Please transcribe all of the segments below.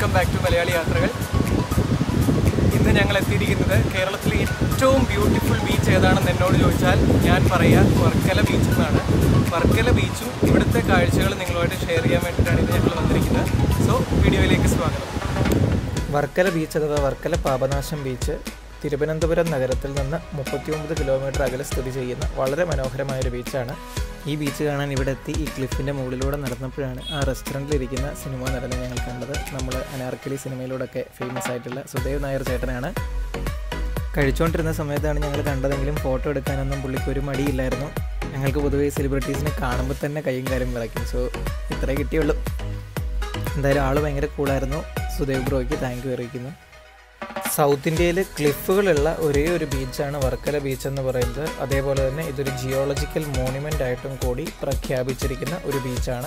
welcome back to Malayali യാത്രകൾ ഇന്ന് ഞങ്ങൾ എത്തിയിരിക്കുന്നത് കേരളത്തിലെ ഏറ്റവും ബ്യൂട്ടിഫുൾ ബീച്ച് ഏതാണെന്ന് എന്നോട് ചോദിച്ചാൽ ഞാൻ പറയാ വർക്കല ബീച്ച് എന്നാണ് വർക്കല ബീച്ചും ഇവിടുത്തെ കാഴ്ചകൾ നിങ്ങളുമായിട്ട് ഷെയർ ചെയ്യാൻ വേണ്ടിയിട്ടാണ് ഇത് ഞങ്ങൾ വന്നിരിക്കുന്നത് സോ വീഡിയോയിലേക്ക് സ്വാഗതം വർക്കല ബീച്ച് അഥവാ വർക്കല പാപനാശം ബീച്ച് തിരുവനന്തപുരം നഗരത്തിൽ നിന്ന് മുപ്പത്തിയൊമ്പത് കിലോമീറ്റർ അകലെ സ്ഥിതി ചെയ്യുന്ന വളരെ മനോഹരമായൊരു ബീച്ചാണ് ഈ ബീച്ച് കാണാൻ ഇവിടെ എത്തി ഈ ക്ലിഫിൻ്റെ മുകളിലൂടെ നടന്നപ്പോഴാണ് ആ റെസ്റ്റോറൻറ്റിൽ ഇരിക്കുന്ന സിനിമാ നടനെ ഞങ്ങൾ കണ്ടത് നമ്മൾ അനാർക്കലി സിനിമയിലൂടെയൊക്കെ ഫേമസ് ആയിട്ടുള്ള സുദേവ് നായർ ചേട്ടനാണ് കഴിച്ചുകൊണ്ടിരുന്ന സമയത്താണ് ഞങ്ങൾ കണ്ടതെങ്കിലും ഫോട്ടോ എടുക്കാനൊന്നും പുള്ളിക്ക് ഒരു മടിയില്ലായിരുന്നു ഞങ്ങൾക്ക് പൊതുവേ സെലിബ്രിറ്റീസിനെ കാണുമ്പോൾ തന്നെ കൈയും കാര്യം വിളയ്ക്കും സോ ഇത്രേ കിട്ടിയുള്ളൂ എന്തായാലും ആൾ ഭയങ്കര കൂളായിരുന്നു സുദേവ് ബ്രോയ്ക്ക് താങ്ക് യു അറിയിക്കുന്നു സൗത്ത് ഇന്ത്യയിൽ ക്ലിഫുകളുള്ള ഒരേ ഒരു ബീച്ചാണ് വർക്കല ബീച്ച് എന്ന് പറയുന്നത് അതേപോലെ തന്നെ ഇതൊരു ജിയോളജിക്കൽ മോണുമെൻ്റ് ആയിട്ടും കൂടി പ്രഖ്യാപിച്ചിരിക്കുന്ന ഒരു ബീച്ചാണ്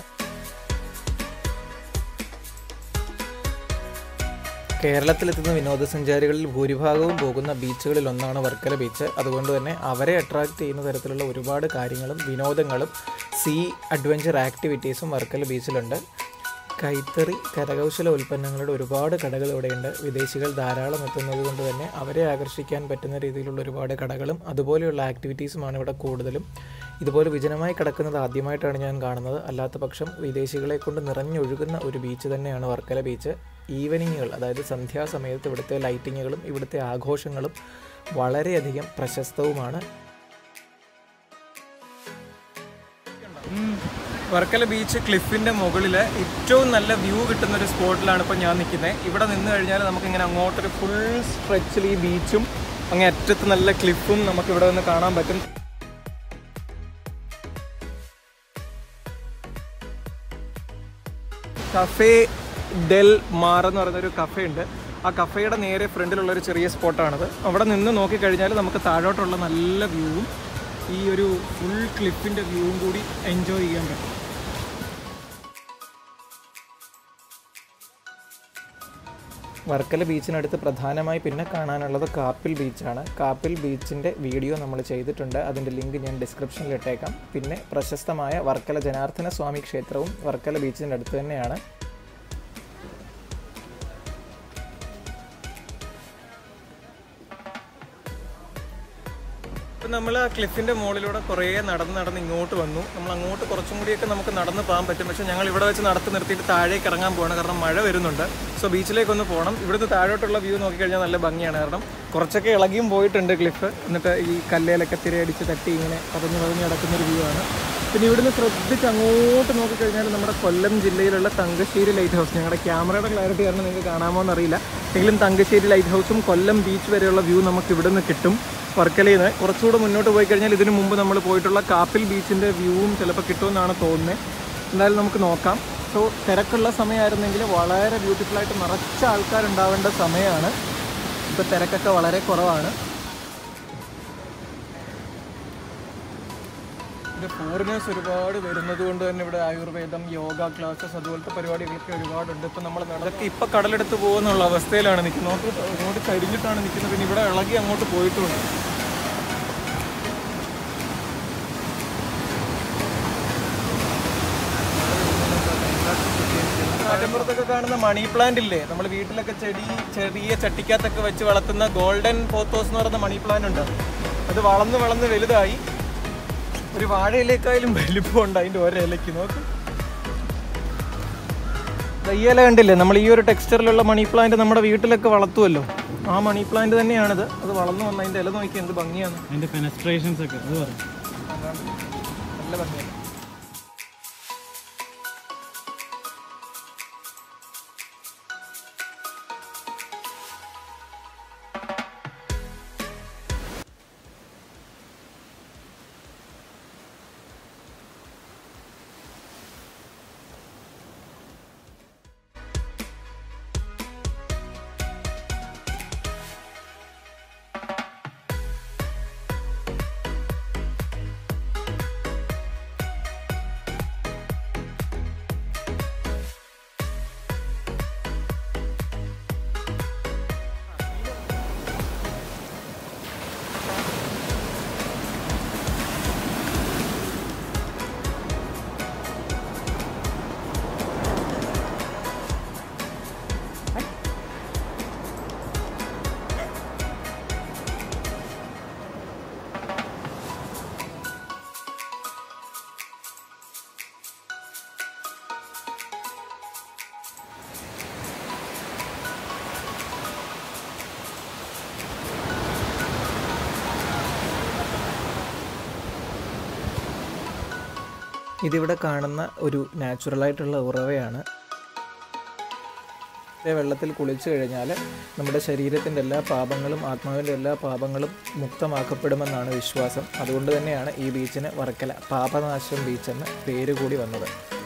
കേരളത്തിലെത്തുന്ന വിനോദസഞ്ചാരികളിൽ ഭൂരിഭാഗവും പോകുന്ന ബീച്ചുകളിൽ ഒന്നാണ് വർക്കല ബീച്ച് അതുകൊണ്ട് തന്നെ അവരെ അട്രാക്റ്റ് ചെയ്യുന്ന തരത്തിലുള്ള ഒരുപാട് കാര്യങ്ങളും വിനോദങ്ങളും സീ അഡ്വഞ്ചർ ആക്ടിവിറ്റീസും വർക്കല ബീച്ചിലുണ്ട് കൈത്തറി കരകൗശല ഉൽപ്പന്നങ്ങളുടെ ഒരുപാട് കടകൾ ഇവിടെയുണ്ട് വിദേശികൾ ധാരാളം എത്തുന്നത് കൊണ്ട് തന്നെ അവരെ ആകർഷിക്കാൻ പറ്റുന്ന രീതിയിലുള്ള ഒരുപാട് കടകളും അതുപോലെയുള്ള ആക്ടിവിറ്റീസുമാണ് ഇവിടെ കൂടുതലും ഇതുപോലെ വിജനമായി കിടക്കുന്നത് ആദ്യമായിട്ടാണ് ഞാൻ കാണുന്നത് അല്ലാത്ത പക്ഷം വിദേശികളെ കൊണ്ട് നിറഞ്ഞൊഴുകുന്ന ഒരു ബീച്ച് തന്നെയാണ് വർക്കല ബീച്ച് ഈവനിങ്ങുകൾ അതായത് സന്ധ്യാസമയത്ത് ഇവിടുത്തെ ലൈറ്റിങ്ങുകളും ഇവിടുത്തെ ആഘോഷങ്ങളും വളരെയധികം പ്രശസ്തവുമാണ് വർക്കല ബീച്ച് ക്ലിഫിൻ്റെ മുകളിൽ ഏറ്റവും നല്ല വ്യൂ കിട്ടുന്ന ഒരു സ്പോട്ടിലാണ് ഇപ്പോൾ ഞാൻ നിൽക്കുന്നത് ഇവിടെ നിന്ന് കഴിഞ്ഞാൽ നമുക്കിങ്ങനെ അങ്ങോട്ടൊരു ഫുൾ സ്ട്രെച്ചിൽ ഈ ബീച്ചും അങ്ങേ അറ്റത്ത് നല്ല ക്ലിഫും നമുക്ക് ഇവിടെ നിന്ന് കാണാൻ പറ്റും കഫേ ഡെൽ മാർ എന്ന് പറയുന്ന ഒരു കഫേ ഉണ്ട് ആ കഫേയുടെ നേരെ ഫ്രണ്ടിലുള്ള ഒരു ചെറിയ സ്പോട്ടാണത് അവിടെ നിന്ന് നോക്കിക്കഴിഞ്ഞാൽ നമുക്ക് താഴോട്ടുള്ള നല്ല വ്യൂവും ഈ ഒരു ഫുൾ ക്ലിപ്പിൻ്റെ വ്യൂവും കൂടി എൻജോയ് ചെയ്യാൻ പറ്റും വർക്കല ബീച്ചിനടുത്ത് പ്രധാനമായി പിന്നെ കാണാനുള്ളത് കാപ്പിൽ ബീച്ചാണ് കാപ്പിൽ ബീച്ചിൻ്റെ വീഡിയോ നമ്മൾ ചെയ്തിട്ടുണ്ട് അതിൻ്റെ ലിങ്ക് ഞാൻ ഡിസ്ക്രിപ്ഷനിൽ ഇട്ടേക്കാം പിന്നെ പ്രശസ്തമായ വർക്കല ജനാർദ്ദന സ്വാമി ക്ഷേത്രവും വർക്കല ബീച്ചിൻ്റെ അടുത്ത് തന്നെയാണ് ഇപ്പം നമ്മൾ ആ ക്ലിഫിൻ്റെ മുകളിലൂടെ കുറേ നടന്ന് നടന്ന് ഇങ്ങോട്ട് വന്നു നമ്മൾ അങ്ങോട്ട് കുറച്ചും കൂടിയൊക്കെ നമുക്ക് നടന്ന് പോകാൻ പറ്റും പക്ഷേ ഞങ്ങൾ ഇവിടെ വെച്ച് നടത്തി നിർത്തിയിട്ട് താഴേക്ക് ഇറങ്ങാൻ പോകണം കാരണം മഴ വരുന്നുണ്ട് സോ ബീച്ചിലേക്കൊന്ന് പോകണം ഇവിടുത്തെ താഴോട്ടുള്ള വ്യൂ നോക്കിക്കഴിഞ്ഞാൽ നല്ല ഭംഗിയാണ് കാരണം കുറച്ചൊക്കെ ഇളകിയും പോയിട്ടുണ്ട് ക്ലിഫ് എന്നിട്ട് ഈ കല്ലേലൊക്കെ തിരയടിച്ച് തട്ടി ഇങ്ങനെ പതഞ്ഞ് പതഞ്ഞ് കിടക്കുന്ന ഒരു വ്യൂ ആണ് പിന്നെ ഇവിടുന്ന് ശ്രദ്ധിച്ച് അങ്ങോട്ട് നോക്കിക്കഴിഞ്ഞാൽ നമ്മുടെ കൊല്ലം ജില്ലയിലുള്ള തങ്കശ്ശേരി ലൈറ്റ് ഹൗസ് ഞങ്ങളുടെ ക്യാമറയുടെ ക്ലാരിറ്റി കാരണം നിങ്ങൾക്ക് കാണാമോ എന്നറിയില്ല എങ്കിലും തങ്കശ്ശേരി ലൈറ്റ് ഹൗസും കൊല്ലം ബീച്ച് വരെയുള്ള വ്യൂ നമുക്ക് ഇവിടുന്ന് കിട്ടും വർക്കലയിൽ നിന്ന് കുറച്ചുകൂടെ മുന്നോട്ട് പോയി കഴിഞ്ഞാൽ ഇതിനു മുമ്പ് നമ്മൾ പോയിട്ടുള്ള കാപ്പിൽ ബീച്ചിൻ്റെ വ്യൂവും ചിലപ്പോൾ കിട്ടുമെന്നാണ് തോന്നുന്നത് എന്തായാലും നമുക്ക് നോക്കാം സോ തിരക്കുള്ള സമയമായിരുന്നെങ്കിൽ വളരെ ബ്യൂട്ടിഫുള്ളായിട്ട് നിറച്ച ആൾക്കാരുണ്ടാവേണ്ട സമയമാണ് ഇപ്പോൾ തിരക്കൊക്കെ വളരെ കുറവാണ് ഇത് ഫോറിനേഴ്സ് ഒരുപാട് വരുന്നത് കൊണ്ട് തന്നെ ഇവിടെ ആയുർവേദം യോഗ ക്ലാസ്സസ് അതുപോലത്തെ പരിപാടികളൊക്കെ ഒരുപാടുണ്ട് ഇപ്പം നമ്മൾ നടക്കെ ഇപ്പം കടലെടുത്ത് പോകുന്നുള്ള അവസ്ഥയിലാണ് നിൽക്കുന്നത് നോക്ക് റോഡ് കരിഞ്ഞിട്ടാണ് നിൽക്കുന്നത് പിന്നെ ഇവിടെ ഇളകി അങ്ങോട്ട് പോയിട്ടുമുണ്ട് നാട്ടിൻപുറത്തൊക്കെ കാണുന്ന മണി പ്ലാന്റ് ഇല്ലേ നമ്മൾ വീട്ടിലൊക്കെ ചെടി ചെറിയ ചട്ടിക്കകത്തൊക്കെ വെച്ച് വളർത്തുന്ന ഗോൾഡൻ പോത്തോസ് എന്ന് പറയുന്ന മണി പ്ലാന്റ് ഉണ്ട് അത് വളർന്ന് വളർന്ന് വലുതായി ഒരു വാഴയിലേക്കായാലും വലിപ്പമുണ്ട് അതിൻ്റെ ഓരോ ഇലയ്ക്ക് നോക്ക് ദാ ഈ ഇല കണ്ടില്ലേ നമ്മൾ ഈ ഒരു ടെക്സ്ചറിലുള്ള മണി പ്ലാന്റ് നമ്മുടെ വീട്ടിലൊക്കെ വളർത്തുമല്ലോ ആ മണി പ്ലാന്റ് തന്നെയാണിത് അത് വളർന്നു വന്ന അതിൻ്റെ ഇല നോക്കി എന്ത് ഭംഗിയാണ് അതിന്റെ പെനസ്ട്രേഷൻസ് ഒക്കെ അത് പറയും നല്ല ഭംഗിയാണ് ഇതിവിടെ കാണുന്ന ഒരു നാച്ചുറലായിട്ടുള്ള ഉറവയാണ് ഈ വെള്ളത്തിൽ കുളിച്ചു കഴിഞ്ഞാൽ നമ്മുടെ ശരീരത്തിൻ്റെ എല്ലാ പാപങ്ങളും ആത്മാവിൻ്റെ എല്ലാ പാപങ്ങളും മുക്തമാക്കപ്പെടുമെന്നാണ് വിശ്വാസം അതുകൊണ്ട് തന്നെയാണ് ഈ ബീച്ചിന് വർക്കല പാപനാശം ബീച്ച് എന്ന പേര് കൂടി വന്നത്